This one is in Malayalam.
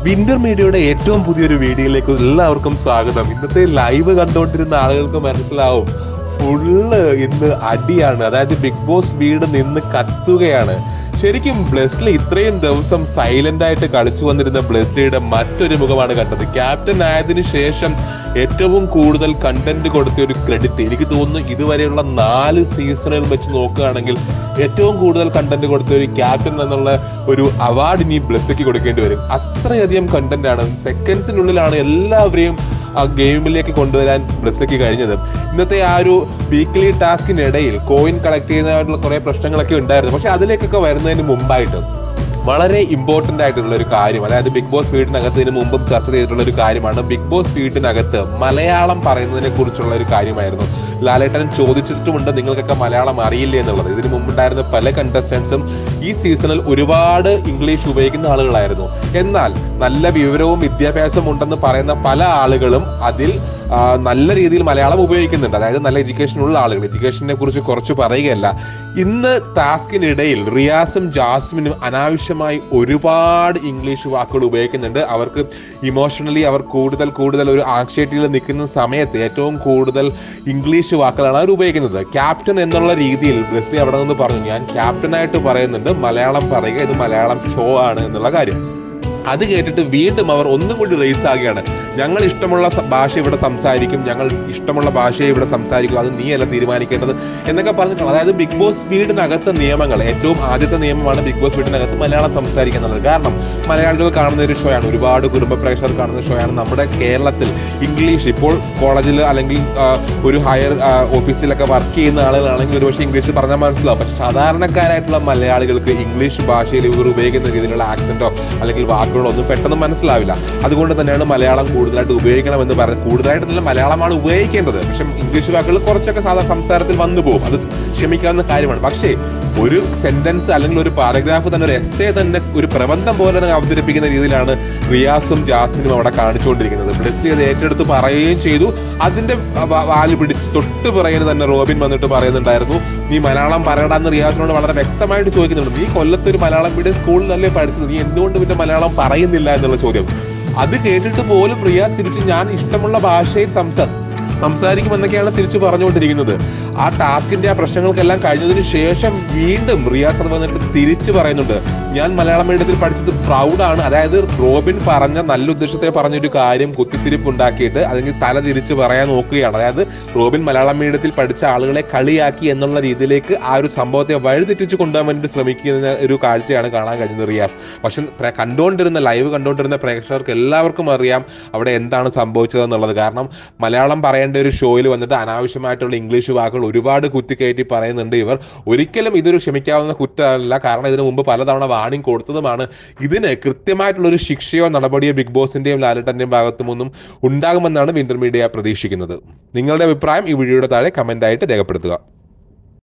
വിന്റർ മീഡിയയുടെ ഏറ്റവും പുതിയൊരു വീഡിയോയിലേക്ക് എല്ലാവർക്കും സ്വാഗതം ഇന്നത്തെ ലൈവ് കണ്ടുകൊണ്ടിരുന്ന ആളുകൾക്ക് മനസ്സിലാവും ഫുള്ള് ഇന്ന് അടിയാണ് അതായത് ബിഗ് ബോസ് വീട് നിന്ന് കത്തുകയാണ് ശരിക്കും ബ്ലെസ്ലി ഇത്രയും ദിവസം സൈലന്റ് ആയിട്ട് കളിച്ചു വന്നിരുന്ന ബ്ലെസ്ലിയുടെ മറ്റൊരു മുഖമാണ് കണ്ടത് ക്യാപ്റ്റൻ ആയതിനു ശേഷം ഏറ്റവും കൂടുതൽ കണ്ടന്റ് കൊടുത്ത ഒരു ക്രെഡിറ്റ് എനിക്ക് തോന്നുന്നു ഇതുവരെയുള്ള നാല് സീസണുകൾ വെച്ച് നോക്കുകയാണെങ്കിൽ ഏറ്റവും കൂടുതൽ കണ്ടന്റ് കൊടുത്ത ഒരു ക്യാപ്റ്റൻ എന്നുള്ള ഒരു അവാർഡ് ഇനി ബ്ലെസ്ലിക്ക് കൊടുക്കേണ്ടി വരും അത്രയധികം കണ്ടന്റ് ആണ് സെക്കൻഡ്സിനുള്ളിലാണ് എല്ലാവരെയും ആ ഗെയിമിലേക്ക് കൊണ്ടുവരാൻ ബ്ലെസ്ലിക്ക് കഴിഞ്ഞത് ഇന്നത്തെ ആ ഒരു വീക്ക്ലി ടാസ്കിനിടയിൽ കോയിൻ കളക്ട് ചെയ്യുന്നതായിട്ടുള്ള കുറെ പ്രശ്നങ്ങളൊക്കെ ഉണ്ടായിരുന്നു പക്ഷെ അതിലേക്കൊക്കെ വരുന്നതിന് മുമ്പായിട്ട് വളരെ ഇമ്പോർട്ടന്റ് ആയിട്ടുള്ള ഒരു കാര്യം അതായത് ബിഗ് ബോസ് വീടിനകത്ത് ഇതിന് മുമ്പും ചർച്ച ചെയ്തിട്ടുള്ള ഒരു കാര്യമാണ് ബിഗ് ബോസ് വീട്ടിനകത്ത് മലയാളം പറയുന്നതിനെ കുറിച്ചുള്ള ഒരു കാര്യമായിരുന്നു ലാലേട്ടൻ ചോദിച്ചിട്ടുമുണ്ട് നിങ്ങൾക്കൊക്കെ മലയാളം അറിയില്ലേ എന്നുള്ളത് ഇതിന് മുമ്പുണ്ടായിരുന്ന പല കണ്ടസ്റ്റൻസും ഈ സീസണിൽ ഒരുപാട് ഇംഗ്ലീഷ് ഉപയോഗിക്കുന്ന ആളുകളായിരുന്നു എന്നാൽ നല്ല വിവരവും വിദ്യാഭ്യാസവും ഉണ്ടെന്ന് പറയുന്ന പല ആളുകളും അതിൽ ആ, നല്ല രീതിയിൽ മലയാളം ഉപയോഗിക്കുന്നുണ്ട് അതായത് നല്ല എഡ്യൂക്കേഷൻ ഉള്ള ആളുകൾ എഡ്യൂക്കേഷനെ കുറിച്ച് കുറച്ച് പറയുകയല്ല ഇന്ന് ടാസ്കിനിടയിൽ റിയാസും ജാസ്മിനും അനാവശ്യമായി ഒരുപാട് ഇംഗ്ലീഷ് വാക്കുകൾ ഉപയോഗിക്കുന്നുണ്ട് അവർക്ക് ഇമോഷണലി അവർ കൂടുതൽ കൂടുതൽ ഒരു ആങ്ഷൈറ്റിയിൽ നിൽക്കുന്ന സമയത്ത് ഏറ്റവും കൂടുതൽ ഇംഗ്ലീഷ് വാക്കുകളാണ് അവർ ഉപയോഗിക്കുന്നത് ക്യാപ്റ്റൻ എന്നുള്ള രീതിയിൽ ബ്ലെസ്ലി അവിടെ നിന്ന് പറഞ്ഞു ഞാൻ ക്യാപ്റ്റനായിട്ട് പറയുന്നുണ്ട് മലയാളം പറയുക ഇത് മലയാളം ഷോ ആണ് എന്നുള്ള കാര്യം അത് കേട്ടിട്ട് വീണ്ടും അവർ ഒന്നും കൂടി റേസ് ആകുകയാണ് ഞങ്ങൾ ഇഷ്ടമുള്ള സ- ഭാഷ ഇവിടെ സംസാരിക്കും ഞങ്ങൾ ഇഷ്ടമുള്ള ഭാഷയെ ഇവിടെ സംസാരിക്കും അത് നീയല്ല തീരുമാനിക്കേണ്ടത് എന്നൊക്കെ പറഞ്ഞിട്ടാണ് അതായത് ബിഗ് ബോസ് വീടിനകത്തെ നിയമങ്ങൾ ഏറ്റവും ആദ്യത്തെ നിയമമാണ് ബിഗ് ബോസ് വീടിനകത്ത് മലയാളം സംസാരിക്കുക എന്നുള്ളത് കാരണം മലയാളികൾ കാണുന്ന ഒരു ഷോ ആണ് ഒരുപാട് കുടുംബ പ്രേക്ഷകർ കാണുന്ന ഷോ ആണ് നമ്മുടെ കേരളത്തിൽ ഇംഗ്ലീഷ് ഇപ്പോൾ കോളേജിൽ അല്ലെങ്കിൽ ആ, ഒരു ഹയർ ഓഫീസിലൊക്കെ വർക്ക് ചെയ്യുന്ന ആളുകളാണെങ്കിൽ ഒരുപക്ഷെ ഇംഗ്ലീഷ് പറഞ്ഞാൽ മനസ്സിലാവും പക്ഷെ സാധാരണക്കാരായിട്ടുള്ള മലയാളികൾക്ക് ഇംഗ്ലീഷ് ഭാഷയിൽ ഇവർ ഉപയോഗിക്കുന്ന രീതിയിലുള്ള ആക്സെന്റോ അല്ലെങ്കിൽ വാക്കുകളോ ഒന്നും പെട്ടെന്ന് മനസ്സിലാവില്ല അതുകൊണ്ട് തന്നെയാണ് മലയാളം കൂടുതലായിട്ട് ഉപയോഗിക്കണമെന്ന് പറഞ്ഞത് കൂടുതലായിട്ടല്ല മലയാളമാണ് ഉപയോഗിക്കേണ്ടത് പക്ഷെ ഇംഗ്ലീഷ് വാക്കുകൾ കുറച്ചൊക്കെ സാധാരണ സംസാരത്തിൽ വന്നു പോകും അത് ക്ഷമിക്കാവുന്ന കാര്യമാണ് പക്ഷേ ഒരു സെന്റൻസ് അല്ലെങ്കിൽ ഒരു പാരഗ്രാഫ് തന്നെ ഒരു എസ്സേ തന്നെ ഒരു പ്രബന്ധം പോലെ തന്നെ അവതരിപ്പിക്കുന്ന രീതിയിലാണ് റിയാസും ജാസ്മിനും അവിടെ കാണിച്ചുകൊണ്ടിരിക്കുന്നത് ബ്ലെസ്ലി അത് ഏറ്റെടുത്ത് പറയുകയും ചെയ്തു അതിന്റെ വ- വാല് പിടിച്ച് തൊട്ട് പറയുന്നത് തന്നെ റോബിൻ വന്നിട്ട് പറയുന്നുണ്ടായിരുന്നു നീ മലയാളം പറയടാന്ന് റിയാസിനോട് വളരെ വ്യക്തമായിട്ട് ചോദിക്കുന്നുണ്ട് നീ കൊല്ലത്ത് ഒരു മലയാളം മീഡിയം സ്കൂളിലല്ലേ പഠിച്ചത് നീ എന്തുകൊണ്ട് പിന്നെ മലയാളം പറയുന്നില്ല എന്നുള്ള ചോദ്യം അത് കേട്ടിട്ട് പോലും റിയാസ് തിരിച്ച് ഞാൻ ഇഷ്ടമുള്ള ഭാഷയിൽ സംസാ സംസാരിക്കുമെന്നൊക്കെയാണ് തിരിച്ചു പറഞ്ഞുകൊണ്ടിരിക്കുന്നത് ആ ടാസ്കിന്റെ ആ പ്രശ്നങ്ങൾക്കെല്ലാം കഴിഞ്ഞതിന് ശേഷം വീണ്ടും റിയാസ് അത് വന്നിട്ട് തിരിച്ചു പറയുന്നുണ്ട് ഞാൻ മലയാളം മീഡിയത്തിൽ പഠിച്ചത് പ്രൗഡാണ് അതായത് റോബിൻ പറഞ്ഞ നല്ല ഉദ്ദേശത്തെ പറഞ്ഞൊരു കാര്യം കുത്തിത്തിരിപ്പ് ഉണ്ടാക്കിയിട്ട് അല്ലെങ്കിൽ തല തിരിച്ച് പറയാൻ നോക്കുകയാണ് അതായത് റോബിൻ മലയാളം മീഡിയത്തിൽ പഠിച്ച ആളുകളെ കളിയാക്കി എന്നുള്ള രീതിയിലേക്ക് ആ ഒരു സംഭവത്തെ വഴിതെറ്റിച്ച് കൊണ്ടുപോകാൻ വേണ്ടി ശ്രമിക്കുന്ന ഒരു കാഴ്ചയാണ് കാണാൻ കഴിഞ്ഞത് റിയാസ് പക്ഷെ പ്ര- കണ്ടുകൊണ്ടിരുന്ന ലൈവ് കണ്ടുകൊണ്ടിരുന്ന പ്രേക്ഷകർക്ക് എല്ലാവർക്കും അറിയാം അവിടെ എന്താണ് സംഭവിച്ചതെന്നുള്ളത് കാരണം മലയാളം പറയേണ്ട ഒരു ഷോയിൽ വന്നിട്ട് അനാവശ്യമായിട്ടുള്ള ഇംഗ്ലീഷ് വാക്കുകൾ ഒരുപാട് കുത്തിക്കയറ്റി പറയുന്നുണ്ട് ഇവർ ഒരിക്കലും ഇതൊരു ക്ഷമിക്കാവുന്ന കുറ്റമല്ല കാരണം ഇതിനു മുമ്പ് പലതവണ വാണിംഗ് കൊടുത്തതുമാണ് ഇതിന് കൃത്യമായിട്ടുള്ള ഒരു ശിക്ഷയോ നടപടിയോ ബിഗ് ബോസിന്റെയും ലാലട്ടന്റെയും ഭാഗത്തുമൊന്നും ഉണ്ടാകുമെന്നാണ് വിന്റർ മീഡിയ പ്രതീക്ഷിക്കുന്നത് നിങ്ങളുടെ അഭിപ്രായം ഈ വീഡിയോയുടെ താഴെ കമന്റ് ആയിട്ട് രേഖപ്പെടുത്തുക